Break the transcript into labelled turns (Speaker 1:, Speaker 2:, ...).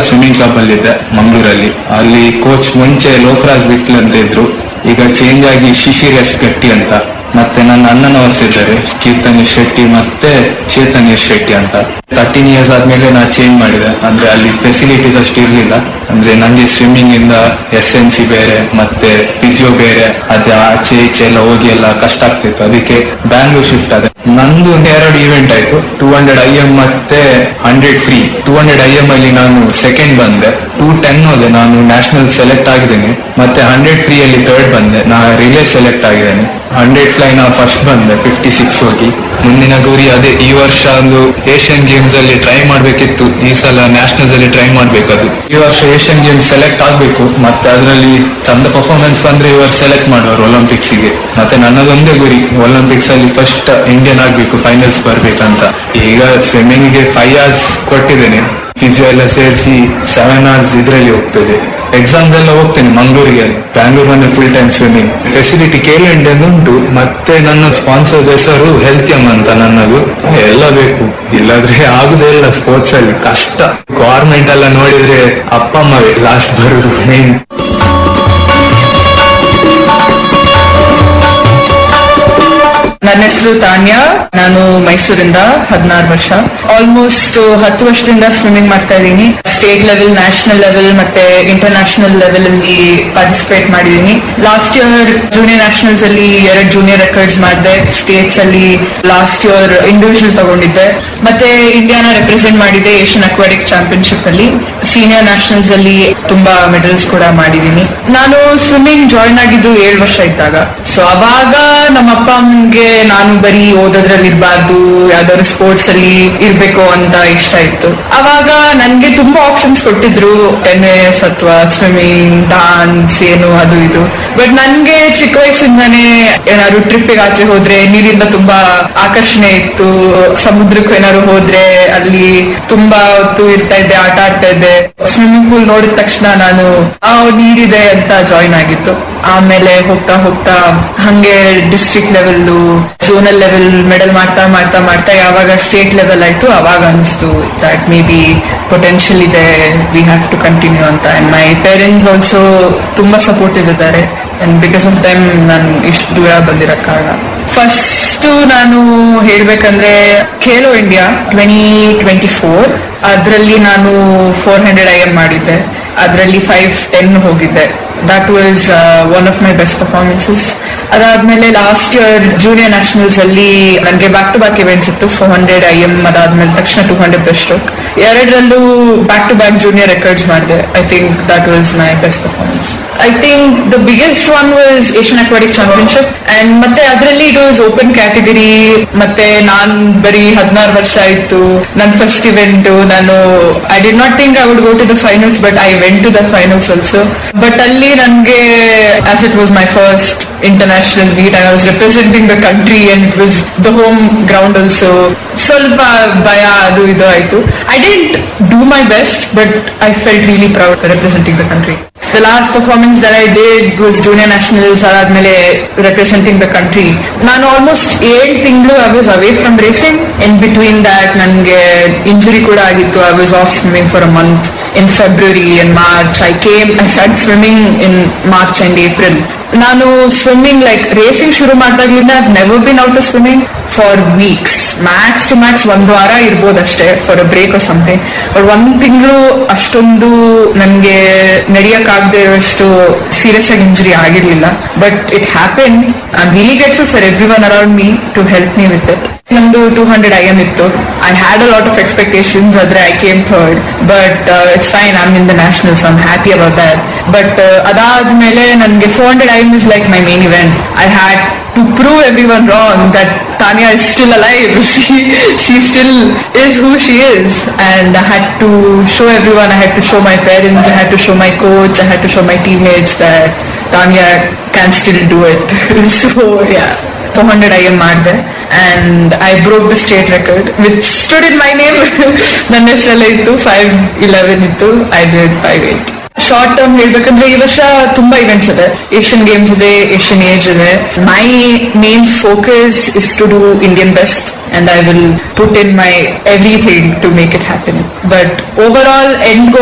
Speaker 1: Swimming club ಅಲ್ಲಿ ಇದ್ದೆ ಮಂಗಳೂರಲ್ಲಿ ಅಲ್ಲಿ ಕೋಚ್ ಮುಂಚೆ ಲೋಕರಾಜ್ ಬಿಟ್ಲ್ ಅಂತ ಇದ್ರು ಈಗ ಚೇಂಜ್ ಆಗಿ ಶಿಶಿರ್ ಎಸ್ ಗಟ್ಟಿ ಅಂತ ಮತ್ತೆ ನನ್ನ ಅಣ್ಣನವರ್ಸ್ ಇದ್ದಾರೆ ಕೀರ್ತನ್ ಯಶ್ ಶೆಟ್ಟಿ ಮತ್ತೆ ಚೇತನ್ ಯಶ್ ಶೆಟ್ಟಿ ಅಂತ ತರ್ಟೀನ್ ಇಯರ್ಸ್ ಆದ್ಮೇಲೆ ನಾ ಚೇಂಜ್ ಮಾಡಿದೆ ಅಂದ್ರೆ ಅಲ್ಲಿ ಫೆಸಿಲಿಟೀಸ್ ಅಷ್ಟು ಇರ್ಲಿಲ್ಲ ಅಂದ್ರೆ ನಂಗೆ ಸ್ವಿಮ್ಮಿಂಗ್ ಇಂದ ಎಸ್ ಎನ್ ಸಿ ಬೇರೆ ಮತ್ತೆ ಫಿಸಿಯೋ ಬೇರೆ ಅದೇ ಆಚೆ ಈಚೆ ಎಲ್ಲ ಹೋಗಿ ಎಲ್ಲ ಕಷ್ಟ ಆಗ್ತಿತ್ತು ಅದಕ್ಕೆ ಬ್ಯಾಂಗ್ಳೂರ್ ಶಿಫ್ಟ್ ಆದೆ ನಂದು ಒಂದು ಎರಡು ಇವೆಂಟ್ ಆಯ್ತು ಟೂ ಹಂಡ್ರೆಡ್ ಐ ಎಂ ಮತ್ತೆ hundred free two hundred I M ಅಲ್ಲಿ ನಾನು ಸೆಕೆಂಡ್ ಬಂದೆ ಟೂ ಟೆನ್ ಹೋದೆ ನಾನು ನ್ಯಾಷನಲ್ ಸೆಲೆಕ್ಟ್ ಆಗಿದ್ದೇನೆ ಮತ್ತೆ ಹಂಡ್ರೆಡ್ ಫ್ರೀ ಅಲ್ಲಿ ಥರ್ಡ್ ಬಂದೆ ನಾ ರಿಲೇ ಸೆಲೆಕ್ಟ್ ಆಗಿದ್ದೇನೆ ಹಂಡ್ರೆಡ್ ಫ್ಲೈ ನಾ ಫಸ್ಟ್ ಬಂದೆ ಫಿಫ್ಟಿ ಸಿಕ್ಸ್ ಹೋಗಿ ಮುಂದಿನ ಗುರಿ ಅದೇ ಈ ವರ್ಷ ಒಂದು ಏಷ್ಯನ್ ಗೇಮ್ಸ್ ಅಲ್ಲಿ ಟ್ರೈ ಮಾಡ್ಬೇಕಿತ್ತು ಈ ಸಲ ನ್ಯಾಷನಲ್ಸ್ ಅಲ್ಲಿ ಟ್ರೈ ಮಾಡ್ಬೇಕದು ಈ ವರ್ಷ ಏಷ್ಯನ್ ಗೇಮ್ಸ್ ಸೆಲೆಕ್ಟ್ ಆಗ್ಬೇಕು ಮತ್ತೆ ಅದರಲ್ಲಿ ಚಂದ ಪರ್ಫಾರ್ಮೆನ್ಸ್ ಬಂದ್ರೆ ಈ ವರ್ಷ ಸೆಲೆಕ್ಟ್ ಮಾಡುವರು ಒಲಿಂಪಿಕ್ಸ್ ಗೆ ಮತ್ತೆ ನನ್ನದೊಂದೇ ಗುರಿ ಒಲಿಂಪಿಕ್ಸ್ ಅಲ್ಲಿ ಫಸ್ಟ್ ಇಂಡಿಯನ್ ಆಗ್ಬೇಕು ಫೈನಲ್ಸ್ ಬರ್ಬೇಕಂತ ಈಗ ಸ್ವಿಮ್ಮಿಂಗ್ ಗೆ ಫೈವ್ ಅವರ್ಸ್ ಕೊಟ್ಟಿದ್ದೇನೆ ಫಿಸಿಯೋ ಎಲ್ಲ ಸೇರಿಸಿ ಸೆವೆನ್ ಅವರ್ಸ್ ಇದ್ರಲ್ಲಿ ಹೋಗ್ತದೆ ಎಕ್ಸಾಮ್ಸ್ ಎಲ್ಲ ಹೋಗ್ತೇನೆ ಮಂಗಳೂರಿಗೆ ಬ್ಯಾಂಗ್ಳೂರ್ ಬಂದ್ರೆ ಫುಲ್ ಟೈಮ್ ಸ್ವಿಮ್ಮಿಂಗ್ ಫೆಸಿಲಿಟಿ ಕೇಳಂಡೆ ಉಂಟು ಮತ್ತೆ ನನ್ನ ಸ್ಪಾನ್ಸರ್ಸ್ ಹೆಸರು ಹೆಲ್ತ್ ಎಮ್ ಅಂತ ನನ್ನದು ಎಲ್ಲ ಬೇಕು ಇಲ್ಲಾದ್ರೆ ಆಗುದೇ ಇಲ್ಲ ಸ್ಪೋರ್ಟ್ಸ್ ಅಲ್ಲಿ ಕಷ್ಟ ಗೌರ್ಮೆಂಟ್ ಎಲ್ಲ ನೋಡಿದ್ರೆ ಅಪ್ಪ ಅಮ್ಮವೇ ಲಾಸ್ಟ್ ಬರುದು ಮೇನ್
Speaker 2: ನನ್ನ ಹೆಸರು ತಾನ್ಯಾ ನಾನು ಮೈಸೂರಿಂದ ಹದಿನಾರು ವರ್ಷ ಆಲ್ಮೋಸ್ಟ್ ಹತ್ತು ವರ್ಷದಿಂದ ಸ್ವಿಮ್ಮಿಂಗ್ ಮಾಡ್ತಾ ಇದ್ದೀನಿ ಸ್ಟೇಟ್ ಲೆವೆಲ್ ನ್ಯಾಷನಲ್ ಲೆವೆಲ್ ಮತ್ತೆ ಇಂಟರ್ನ್ಯಾಷನಲ್ ಲೆವೆಲ್ ಅಲ್ಲಿ ಪಾರ್ಟಿಸಿಪೇಟ್ ಮಾಡಿದ್ದೀನಿ ಲಾಸ್ಟ್ ಇಯರ್ ಜೂನಿಯರ್ ನ್ಯಾಷನಲ್ಸ್ ಅಲ್ಲಿ ಎರಡು ಜೂನಿಯರ್ ರೆಕಾರ್ಡ್ಸ್ ಮಾಡಿದೆ ಸ್ಟೇಟ್ಸ್ ಅಲ್ಲಿ ಲಾಸ್ಟ್ ಇಯರ್ ಇಂಡಿವಿಜುವಲ್ ತಗೊಂಡಿದ್ದೆ ಮತ್ತೆ ಇಂಡಿಯಾನ ರೆಪ್ರೆಸೆಂಟ್ ಮಾಡಿದ್ದೆ ಏಷ್ಯನ್ ಅಕ್ವಾಟಿಕ್ ಚಾಂಪಿಯನ್ಶಿಪ್ ಅಲ್ಲಿ ಸೀನಿಯರ್ ನ್ಯಾಷನಲ್ಸ್ ಅಲ್ಲಿ ತುಂಬಾ ಮೆಡಲ್ಸ್ ಕೂಡ ಮಾಡಿದ್ದೀನಿ ನಾನು ಸ್ವಿಮ್ಮಿಂಗ್ ಜಾಯಿನ್ ಆಗಿದ್ದು ಏಳು ವರ್ಷ ಇದ್ದಾಗ ಸೊ ಅವಾಗ ನಮ್ಮ ಅಪ್ಪ ಅಮ್ಮನ್ಗೆ ನಾನು ಬರೀ ಓದೋದ್ರಲ್ಲಿ ಇರಬಾರ್ದು ಯಾವ್ದಾದ್ರು ಸ್ಪೋರ್ಟ್ಸ್ ಅಲ್ಲಿ ಇರ್ಬೇಕು ಅಂತ ಇಷ್ಟ ಇತ್ತು ಅವಾಗ ನನ್ಗೆ ತುಂಬಾ ಆಪ್ಷನ್ಸ್ ಕೊಟ್ಟಿದ್ರು ಟೆನ್ನಿಸ್ ಅಥವಾ ಸ್ವಿಮ್ಮಿಂಗ್ ಡಾನ್ಸ್ ಏನು ಅದು ಇದು ಬಟ್ ನನ್ಗೆ ಚಿಕ್ಕ ವಯಸ್ಸಿಂದಾನೇ ಏನಾದ್ರು ಟ್ರಿಪ್ಪಿಗೆ ಆಚೆ ಹೋದ್ರೆ ನೀರಿಂದ ತುಂಬಾ ಆಕರ್ಷಣೆ ಇತ್ತು ಸಮುದ್ರಕ್ಕೂ ಏನಾದ್ರು ಹೋದ್ರೆ ಅಲ್ಲಿ ತುಂಬಾ ಹೊತ್ತು ಇರ್ತಾ ಇದ್ದೆ ಆಟ ಆಡ್ತಾ ಇದ್ದೆ ಸ್ವಿಮ್ಮಿಂಗ್ ಪೂಲ್ ನೋಡಿದ ತಕ್ಷಣ ನಾನು ಆ ನೀರಿದೆ ಅಂತ ಜಾಯಿನ್ ಆಗಿತ್ತು ಆಮೇಲೆ ಹೋಗ್ತಾ ಹೋಗ್ತಾ ಹಂಗೆ district level zonal level medal ಮಾಡ್ತಾ ಮಾಡ್ತಾ ಮಾಡ್ತಾ ಯಾವಾಗ ಸ್ಟೇಟ್ ಲೆವೆಲ್ ಆಯ್ತು ಅವಾಗ ಅನಿಸ್ತು ದಟ್ ಮೇ ಬಿ ಪೊಟೆನ್ಷಿಯಲ್ ಇದೆ ವಿ ಹ್ಯಾವ್ ಟು ಕಂಟಿನ್ಯೂ ಅಂತ ಅಂಡ್ ಮೈ ಪೇರೆಂಟ್ಸ್ ಆಲ್ಸೋ ತುಂಬಾ ಸಪೋರ್ಟಿವ್ ಇದ್ದಾರೆ ಅಂಡ್ ಬಿಕಾಸ್ ಆಫ್ ಟೈಮ್ ನಾನು ಇಷ್ಟು ದೂರ ಬಂದಿರೋ ಕಾರಣ ಫಸ್ಟ್ ನಾನು ಹೇಳ್ಬೇಕಂದ್ರೆ Khelo India twenty twenty four ಅದರಲ್ಲಿ ನಾನು ಫೋರ್ ಹಂಡ್ರೆಡ್ ಐ ಎಂ ಮಾಡಿದ್ದೆ ಅದರಲ್ಲಿ ಫೈವ್ ಟೆನ್ ಹೋಗಿದ್ದೆ that was one of my best performances ಅದಾದ್ಮೇಲೆ ಲಾಸ್ಟ್ ಇಯರ್ ಜೂನಿಯರ್ ನ್ಯಾಷನಲ್ಸ್ ಅಲ್ಲಿ ನನಗೆ ಬ್ಯಾಕ್ ಟು ಬ್ಯಾಕ್ ಇವೆಂಟ್ಸ್ ಇತ್ತು ಫೋರ್ ಹಂಡ್ರೆಡ್ ಐ ಎಂ ಅದಾದ್ಮೇಲೆ ತಕ್ಷಣ ಟೂ ಹಂಡ್ರೆಡ್ ಬ್ರೆಸ್ಟ್ ಸ್ಟ್ರೋಕ್ ಎರಡರಲ್ಲೂ back to back junior records ಮಾಡಿದೆ I think that was my best performance I think the biggest one was Asian aquatic championship and ಮತ್ತೆ ಅದರಲ್ಲಿ it was open category ಮತ್ತೆ ನಾನ್ ಬರೀ ಹದಿನಾರು ವರ್ಷ ಆಯ್ತು ನನ್ನ ಫಸ್ಟ್ ಇವೆಂಟ್ ನಾನು I did not think I would go to the finals but I went to the finals also but ಅಲ್ಲಿ ನನಗೆ as it was my first international meet I was representing the country and it was the home ground also ಸ್ವಲ್ಪ ಭಯ ಅದು ಇದು ಆಯ್ತು I didn't do my best but I felt really proud representing the country the last performance that I did was junior nationals ಅದಾದ್ಮೇಲೆ representing the country ನಾನು almost ಏಳು ತಿಂಗಳು I was away from racing in between that ನನಗೆ injury ಕೂಡ ಆಗಿತ್ತು I was off swimming for a month in February in March I came I start swimming in March and April ನಾನು swimming like racing ಶುರು ಮಾಡಿದಾಗ್ಲಿಂದ I've never been out of swimming for weeks max to max ಒಂದು ವಾರ ಇರ್ಬೋದು ಅಷ್ಟೇ for a break or something but ಒಂದ್ ತಿಂಗಳು ಅಷ್ಟೊಂದು ನನಗೆ ನಡೆಯಕ್ಕಾಗದೆ ಇರೋಷ್ಟು ಸೀರಿಯಸ್ ಆಗಿ ಇಂಜುರಿ ಆಗಿರ್ಲಿಲ್ಲ but it happen I am really grateful for everyone around me to help me with it ನಂದು ಟೂ ಹಂಡ್ರೆಡ್ ಐ ಎಮ್ ಇತ್ತು I had a lot of expectations ಆದ್ರೆ I came third but it's fine I'm in the nationals I'm happy about that but ಅದಾದ್ಮೇಲೆ ನನಗೆ four hundred I M is like my main event I had to prove everyone wrong that Tanya is still alive. She she still is who she is, and I had to show everyone. I had to show my parents. I had to show my coach. I had to show my teammates that Tanya can still do it. so yeah. 400 IM ಮಾಡಿದೆ and I broke the state record which stood in my name ನನ್ನ ಹೆಸರಲ್ಲೇ ಇತ್ತು five eleven ಇತ್ತು I did five eight short term ಹೇಳ್ಬೇಕಂದ್ರೆ ಈ ವರ್ಷ ತುಂಬಾ events ಇದೆ ಏಷ್ಯನ್ ಗೇಮ್ಸ್ ಇದೆ ಏಷ್ಯನ್ ಏಜ್ ಇದೆ my main focus is to do Indian best and I will put in my everything to make it happen but overall end